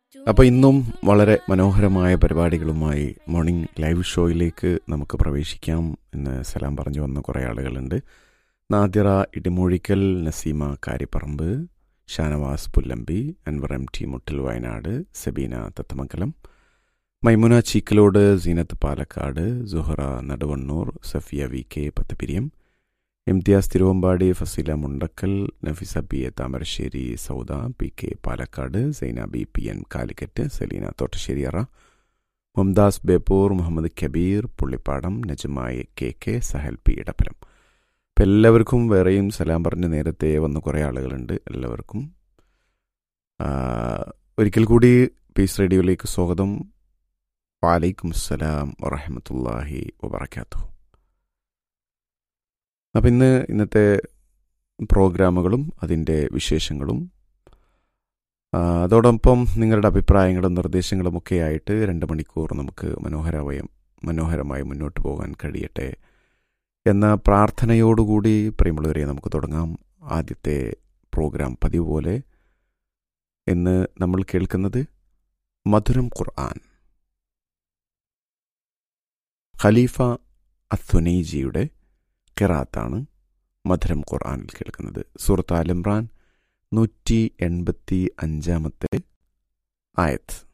അപ്പോൾ ഇന്നും വളരെ മനോഹരമായ പരിപാടികളുമായി മോർണിംഗ് ലൈവ് ഷോയിലേക്ക് നമുക്ക് പ്രവേശിക്കാം എന്ന് സലാം പറഞ്ഞു വന്ന കുറേ ആളുകളുണ്ട് Nadira Idimuzhikkal Naseema Karipparamba Shanavas Pullambi Anvar M T Muttil Wayanad Sabeena Thathamangalam Maimuna Cheekkalode Seenath Palakkad Suhara Naduvannur Safiya V K Pathappiriyam Imthiyas Thiruvambadi Faseela Mundakkal Nafisa P A Thamarassery Sauda P K Palakkad Saina B P N Calicut Saleena Thottasseriyara Mumtaz Beypore Muhammad Kabeer Pullippadam നജമായി K K Sahal P Edappalam അപ്പം എല്ലാവർക്കും വേറെയും സലാം പറഞ്ഞ് നേരത്തെ വന്ന കുറേ ആളുകളുണ്ട് എല്ലാവർക്കും ആ, ഒരിക്കൽ കൂടി പീസ് റേഡിയോയിലേക്ക് സ്വാഗതം വാലൈക്കും അസ്സലാം വറഹമത്തല്ലാഹി വബർക്കാത്തു അപ്പം ഇന്ന് ഇന്നത്തെ പ്രോഗ്രാമുകളും അതിൻ്റെ വിശേഷങ്ങളും ആ, അതോടൊപ്പം നിങ്ങളുടെ അഭിപ്രായങ്ങളും നിർദ്ദേശങ്ങളും ഒക്കെ ആയിട്ട് രണ്ട് മണിക്കൂർ നമുക്ക് മനോഹരമായി മനോഹരമായി മുന്നോട്ട് പോകാൻ കഴിയട്ടെ എന്ന പ്രാർത്ഥനയോടുകൂടി പ്രിയമുള്ളവരെ നമുക്ക് തുടങ്ങാം ആദ്യത്തെ പ്രോഗ്രാം പതിവ് പോലെ ഇന്ന് നമ്മൾ കേൾക്കുന്നത് മധുരം ഖുർആൻ ഖലീഫ അത്വനൈജിയുടെ ഖിറാത്താണ് മധുരം ഖുർആനിൽ കേൾക്കുന്നത് സൂറത്ത് ആലിമ്രാൻ നൂറ്റി എൺപത്തി അഞ്ചാമത്തെ ആയത്ത്